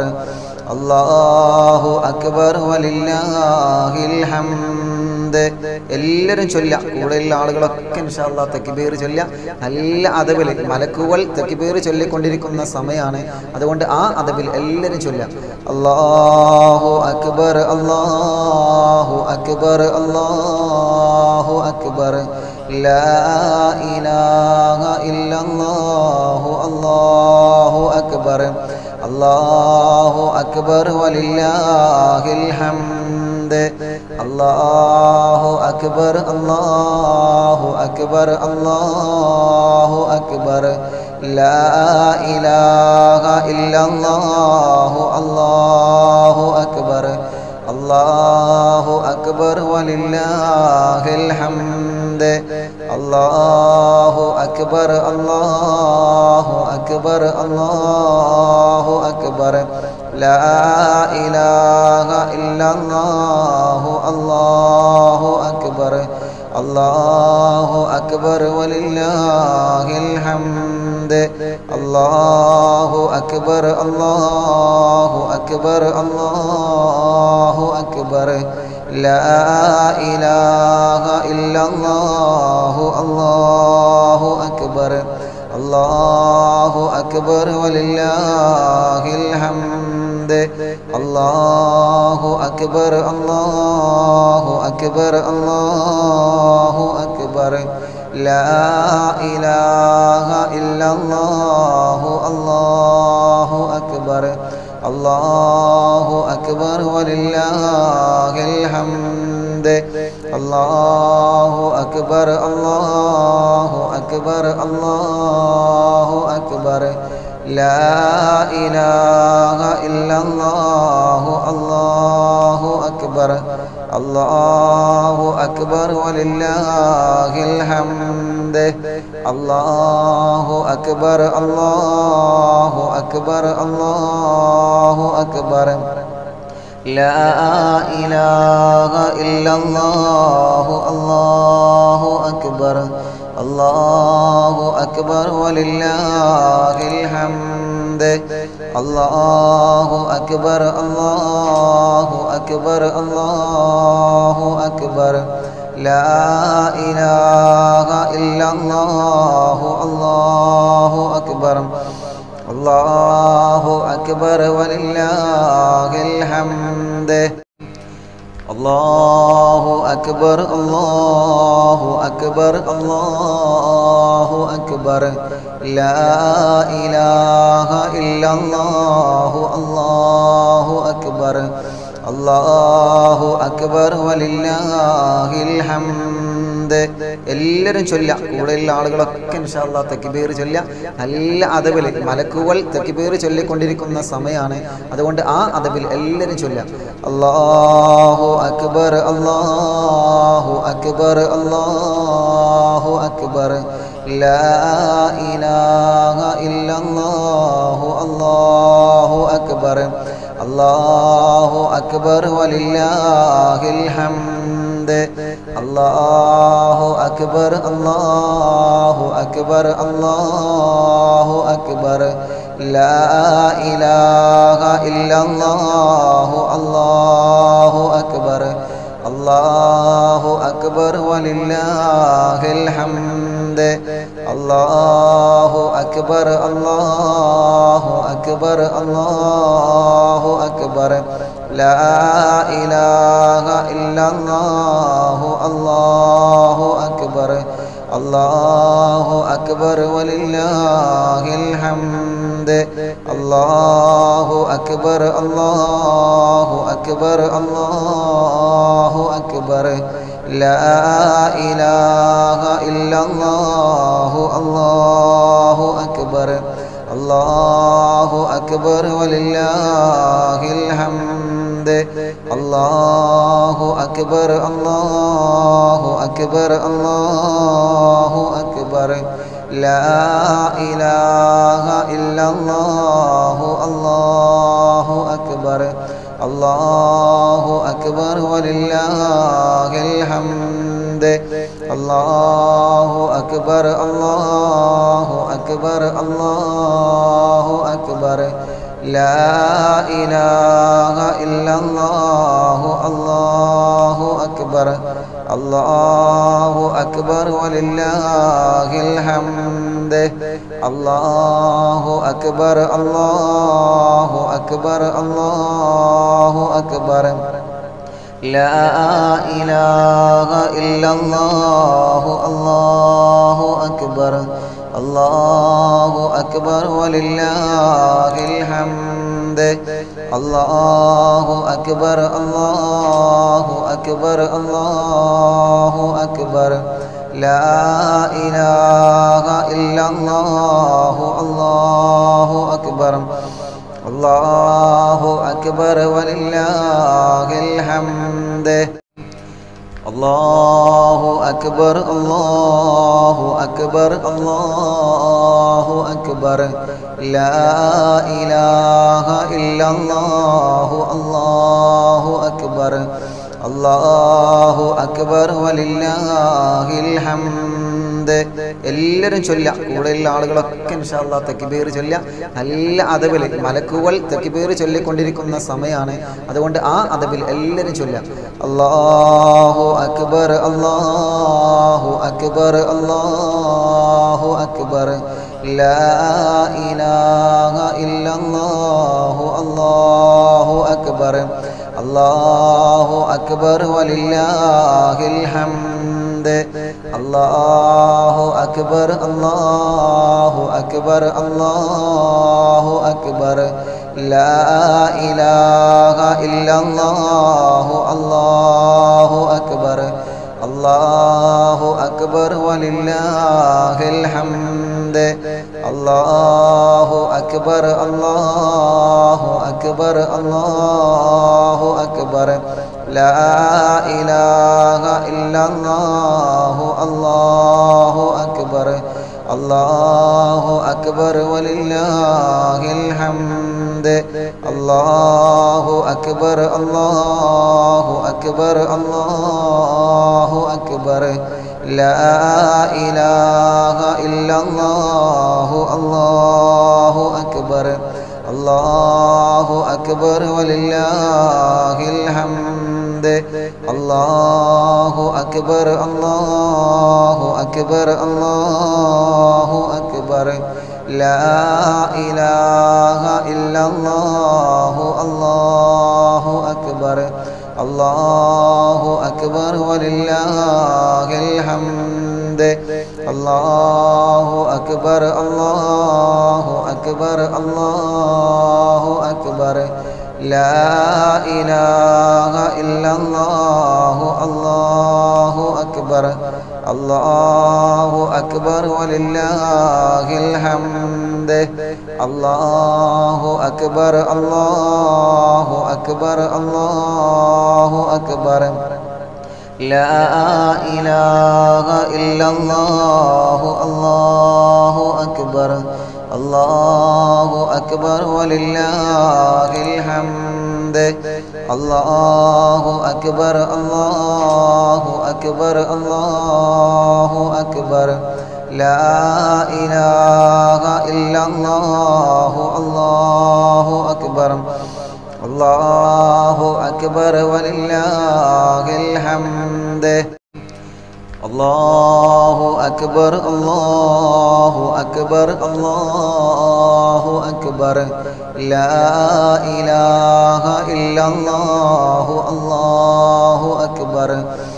الله أكبر ولله الحمد എല്ലാവരും ചൊല്ല കൂടെയുള്ള ആളുകളൊക്കെ ഇൻഷാല്ലാ തെക്കിബീർ ചൊല്ല നല്ല അതവിൽ മലക്കുകൾ തെക്കിബീർ ചൊല്ലിക്കൊണ്ടിരിക്കുന്ന സമയമാണ് അതുകൊണ്ട് ആ അതവിൽ എല്ലാവരും ചൊല്ല അള്ളാഹു അക്ബർ അള്ളാഹു അക്ബർ അള്ളാഹു അക്ബർ لا إله إلا الله الله أكبر الله أكبر ولله الحمد الله أكبر الله أكبر الله أكبر لا إله إلا الله الله أكبر الله أكبر ولله الحمد الله أكبر الله أكبر الله أكبر لا إله إلا الله الله أكبر الله أكبر ولله الحمد الله أكبر الله أكبر الله أكبر لا إله إلا الله الله أكبر الله أكبر ولله الحمد الله أكبر الله أكبر الله أكبر لا إله إلا الله الله أكبر الله أكبر ولله الحمد الله أكبر الله أكبر الله أكبر لا إله إلا الله الله أكبر الله أكبر ولله الحمد الله أكبر الله أكبر الله أكبر لا إله إلا الله الله أكبر الله أكبر ولله الحمد الله أكبر الله أكبر الله أكبر لا إله إلا الله الله أكبر الله أكبر ولله الحمد الله أكبر الله أكبر الله أكبر لا إله إلا الله الله أكبر الله أكبر ولله الحمد എല്ലാവരും ചൊല്ല കൂടെയുള്ള ആളുകളൊക്കെ ഇൻഷാല്ലാ തെക്കിബീർ ചൊല്ല നല്ല അതവിൽ മലക്കുകൾ തെക്കിബീർ ചൊല്ലിക്കൊണ്ടിരിക്കുന്ന സമയമാണ് അതുകൊണ്ട് ആ അതവിൽ എല്ലാവരും ചൊല്ല അള്ളാഹു അക്ബർ അള്ളാഹു അക്ബർ അള്ളാഹു അക്ബർ لا إله إلا الله الله أكبر الله أكبر ولله الحمد الله أكبر الله أكبر الله أكبر لا إله إلا الله الله أكبر الله أكبر ولله الحمد الله أكبر الله أكبر الله أكبر لا إله إلا الله الله أكبر الله أكبر ولله الحمد الله أكبر الله أكبر الله أكبر لا إله إلا الله الله أكبر الله أكبر ولله الحمد الله أكبر الله أكبر الله أكبر لا إله إلا الله الله أكبر الله أكبر ولله الحمد الله أكبر الله أكبر الله أكبر لا إله إلا الله الله أكبر الله أكبر ولله الحمد الله أكبر الله أكبر الله أكبر لا إله إلا الله الله أكبر الله أكبر ولله الحمد الله أكبر الله أكبر الله أكبر لا إله إلا الله الله أكبر الله أكبر ولله الحمد الله أكبر الله أكبر الله أكبر لا إله إلا الله الله أكبر الله أكبر ولله الحمد എല്ലാവരും ചൊല്ല കൂടെയുള്ള ആളുകളൊക്കെ ഇൻഷാല്ലാ തെക്കിബീർ ചൊല്ല നല്ല അതവിൽ മലക്കുകൾ തെക്കിബീർ ചൊല്ലിക്കൊണ്ടിരിക്കുന്ന സമയമാണ് അതുകൊണ്ട് ആ അതവിൽ എല്ലാവരും ചൊല്ല അള്ളാഹു അക്ബർ അള്ളാഹു അക്ബർ അള്ളാഹു അക്ബർ لا إله إلا الله الله أكبر الله أكبر ولله الحمد الله أكبر الله أكبر الله أكبر لا إله إلا الله الله أكبر الله أكبر ولله الحمد الله أكبر الله أكبر الله أكبر لا إله إلا الله الله أكبر الله أكبر ولله الحمد الله أكبر الله أكبر الله أكبر لا إله إلا الله الله أكبر الله أكبر ولله الحمد الله أكبر الله أكبر الله أكبر لا إله إلا الله الله أكبر الله أكبر ولله الحمد الله أكبر الله أكبر الله أكبر لا إله إلا الله الله أكبر الله أكبر ولله الحمد الله أكبر الله أكبر الله أكبر لا إله إلا الله الله أكبر الله أكبر ولله الحمد الله أكبر الله أكبر الله أكبر لا إله إلا الله الله أكبر الله أكبر ولله الحمد الله أكبر الله أكبر الله أكبر لا إله إلا الله الله أكبر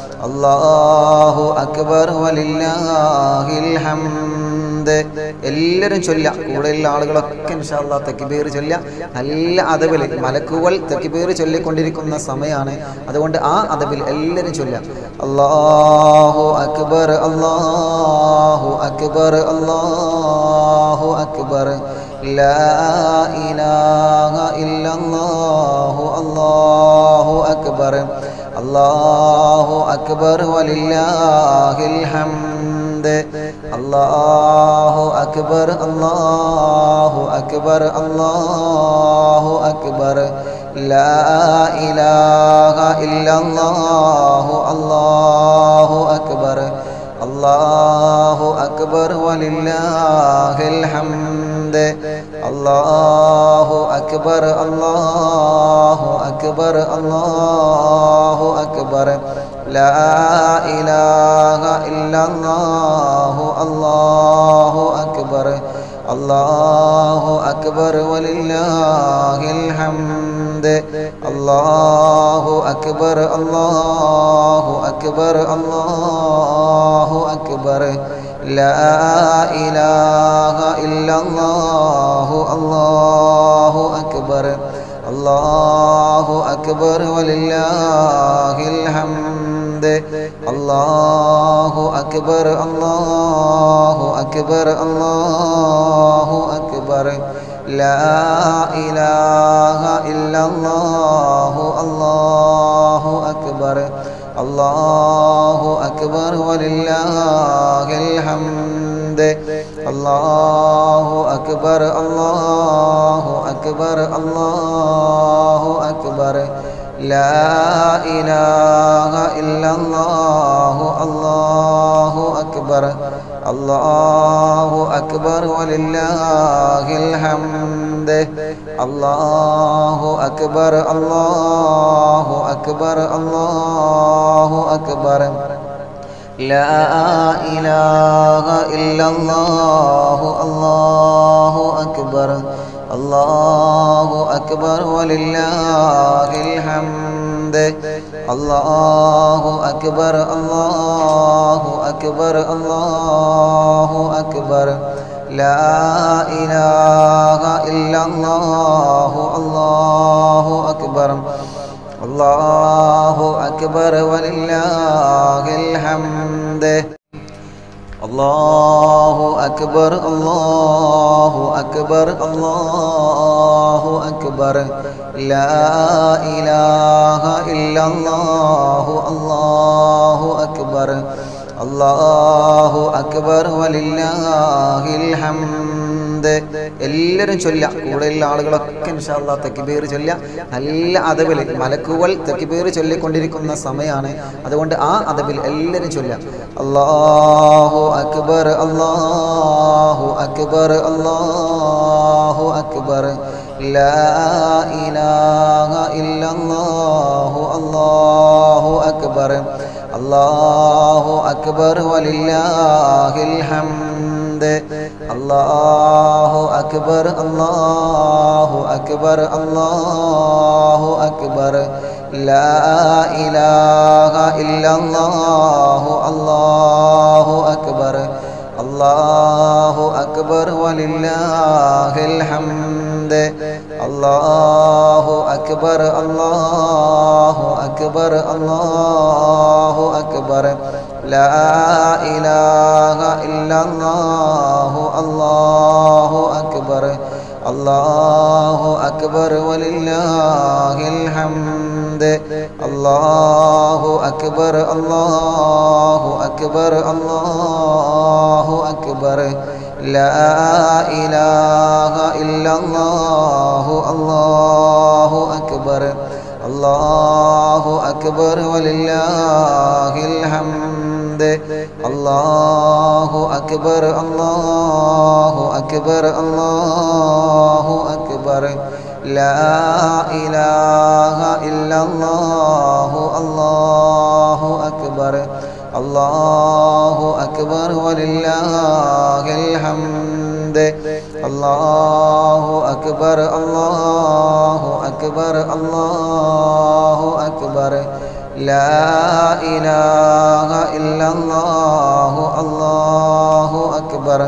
الله أكبر ولله الحمد എല്ലാവരും ചൊല്ല കൂടെയുള്ള ആളുകളൊക്കെ ഇൻഷാല്ലാ തെക്കിബേർ ചൊല്ല നല്ല അതവിൽ മലക്കുകൾ തെക്കിബേർ ചൊല്ലിക്കൊണ്ടിരിക്കുന്ന സമയമാണ് അതുകൊണ്ട് ആ അതവിൽ എല്ലാവരും ചൊല്ല അള്ളാഹു അക്ബർ അള്ളാഹു അക്ബർ അള്ളാഹു അക്ബർ لا إله إلا الله الله أكبر الله أكبر ولله الحمد الله أكبر الله أكبر الله أكبر لا إله إلا الله الله أكبر الله أكبر ولله الحمد الله أكبر الله أكبر الله أكبر لا إله إلا الله الله أكبر الله أكبر ولله الحمد الله أكبر الله أكبر الله أكبر لا إله إلا الله الله أكبر الله أكبر ولله الحمد الله أكبر الله أكبر الله أكبر لا إله إلا الله الله أكبر الله أكبر ولله الحمد الله أكبر الله أكبر الله أكبر لا إله إلا الله الله أكبر الله أكبر ولله الحمد الله أكبر الله أكبر الله أكبر لا إله إلا الله الله أكبر الله أكبر ولله الحمد الله أكبر الله أكبر الله أكبر لا إله إلا الله الله أكبر الله أكبر ولله الحمد أكبر الله أكبر الله أكبر لا إله إلا الله الله أكبر الله أكبر ولله الحمد എല്ലാവരും ചൊല്ല കൂടെയുള്ള ആളുകളൊക്കെ ഇൻഷാല്ലാ തെക്കിബീർ ചൊല്ല നല്ല അതബിൽ മലക്കുകൾ തെക്കിബീർ ചൊല്ലിക്കൊണ്ടിരിക്കുന്ന സമയമാണ് അതുകൊണ്ട് ആ അതബിൽ എല്ലാവരും ചൊല്ല അല്ലാഹു അക്ബർ അല്ലാഹു അക്ബർ അല്ലാഹു അക്ബർ ലാ ഇലാഹ ഇല്ലല്ലാഹു അല്ലാഹു അക്ബർ അല്ലാഹു അക്ബർ വലില്ലാഹിൽ ഹംദ് അല്ലാഹു അക്ബർ അല്ലാഹു അക്ബർ അല്ലാഹു അക്ബർ ലാ ഇലാഹ ഇല്ലല്ലാഹു അല്ലാഹു അക്ബർ അല്ലാഹു അക്ബർ വലില്ലാഹിൽ ഹംദ് അല്ലാഹു അക്ബർ അല്ലാഹു അക്ബർ അല്ലാഹു അക്ബർ ലാ ഇലാഹ ഇല്ലല്ലാഹു അല്ലാഹു അക്ബർ അല്ലാഹു അക്ബർ വലില്ലാഹിൽ ഹംദ് അല്ലാഹു അക്ബർ അല്ലാഹു അക്ബർ അല്ലാഹു അക്ബർ ലാ ഇലാഹ ഇല്ലല്ലാഹു അല്ലാഹു അക്ബർ അല്ലാഹു അക്ബർ വലില്ലാഹിൽ ഹംദ് അല്ലാഹു അക്ബർ അല്ലാഹു അക്ബർ അല്ലാഹു അക്ബർ ലാ ഇലാഹ ഇല്ലല്ലാഹു അല്ലാഹു അക്ബർ അല്ലാഹു അക്ബർ വലില്ലാഹിൽ ഹംദ് അല്ലാഹു അക്ബർ അല്ലാഹു അക്ബർ അല്ലാഹു അക്ബർ ലാ ഇലാഹ ഇല്ലല്ലാഹു അല്ലാഹു അക്ബർ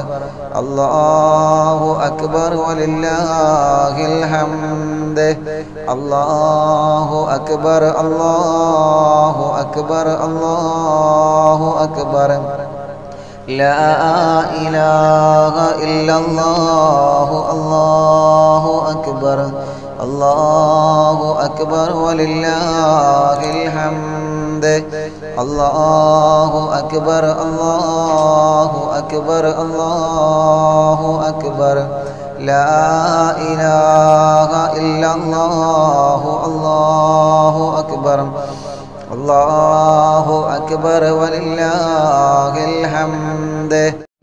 അല്ലാഹു അക്ബർ വലില്ലാഹിൽ ഹംദ് അല്ലാഹു അക്ബർ അല്ലാഹു അക്ബർ അല്ലാഹു അക്ബർ لا إله إلا الله الله أكبر الله أكبر ولله الحمد الله أكبر الله أكبر الله أكبر لا إله إلا الله الله أكبر الله أكبر ولله الحمد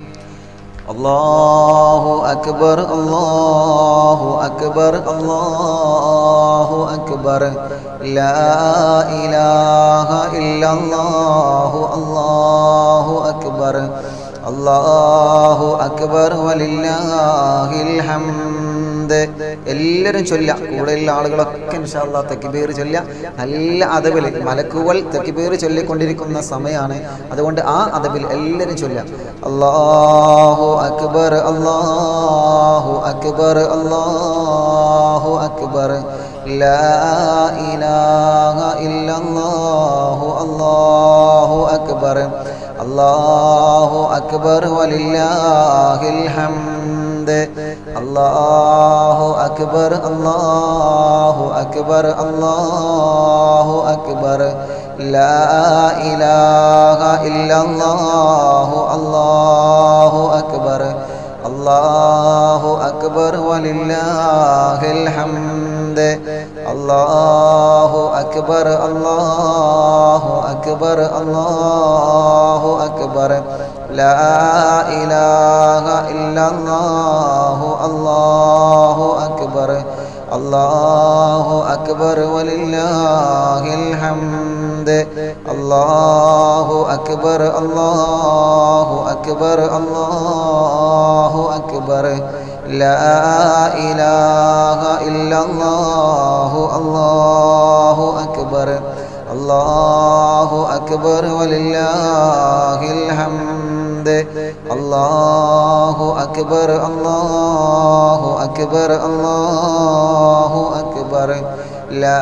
الله أكبر الله أكبر الله أكبر لا إله إلا الله الله أكبر الله أكبر ولله الحمد എല്ലാവരും ചൊല്ല കൂടെയുള്ള ആളുകളൊക്കെ ഇൻഷാല്ലാ തെക്കിബീർ ചൊല്ല നല്ല അതബിൽ മലക്കുകൾ തെക്കിബീർ ചൊല്ലിക്കൊണ്ടിരിക്കുന്ന സമയമാണ് അതുകൊണ്ട് ആ അതബിൽ എല്ലാവരും ചൊല്ല അല്ലാഹു അക്ബർ അല്ലാഹു അക്ബർ അല്ലാഹു അക്ബർ ലാ ഇലാഹ ഇല്ലല്ലാഹു അല്ലാഹു അക്ബർ അല്ലാഹു അക്ബർ വലില്ലാഹിൽ ഹംദ് അല്ലാഹു അക്ബർ അല്ലാഹു അക്ബർ അല്ലാഹു അക്ബർ ലാ ഇലാഹ ഇല്ലല്ലാഹു അല്ലാഹു അക്ബർ അല്ലാഹു അക്ബർ വലില്ലാഹിൽ ഹംദ് അല്ലാഹു അക്ബർ അല്ലാഹു അക്ബർ അല്ലാഹു അക്ബർ ലാ ഇലാഹ ഇല്ലല്ലാഹു അല്ലാഹു അക്ബർ അല്ലാഹു അക്ബർ വലില്ലാഹിൽ ഹംദ് അല്ലാഹു അക്ബർ അല്ലാഹു അക്ബർ അല്ലാഹു അക്ബർ ലാ ഇലാഹ ഇല്ലല്ലാഹു അല്ലാഹു അക്ബർ അല്ലാഹു അക്ബർ വലില്ലാഹിൽ ഹംദ് അല്ലാഹു അക്ബർ അല്ലാഹു അക്ബർ അല്ലാഹു അക്ബർ ലാ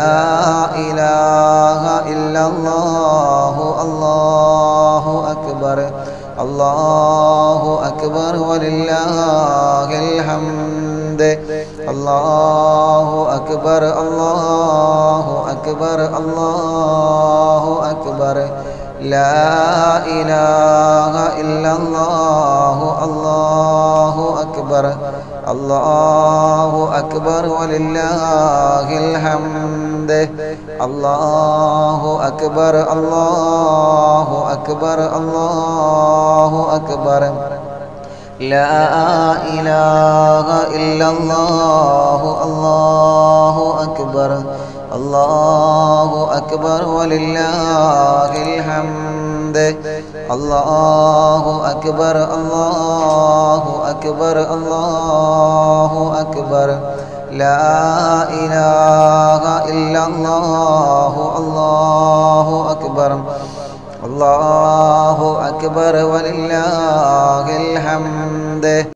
ഇലാഹ ഇല്ലല്ലാഹു അല്ലാഹു അക്ബർ الله أكبر ولله الحمد الله أكبر الله أكبر الله أكبر لا إله إلا الله الله أكبر الله أكبر ولله الحمد الله أكبر الله أكبر الله أكبر لا إله إلا الله الله أكبر الله أكبر ولله الحمد الله أكبر الله أكبر الله أكبر لا إله إلا الله الله أكبر الله أكبر ولله الحمد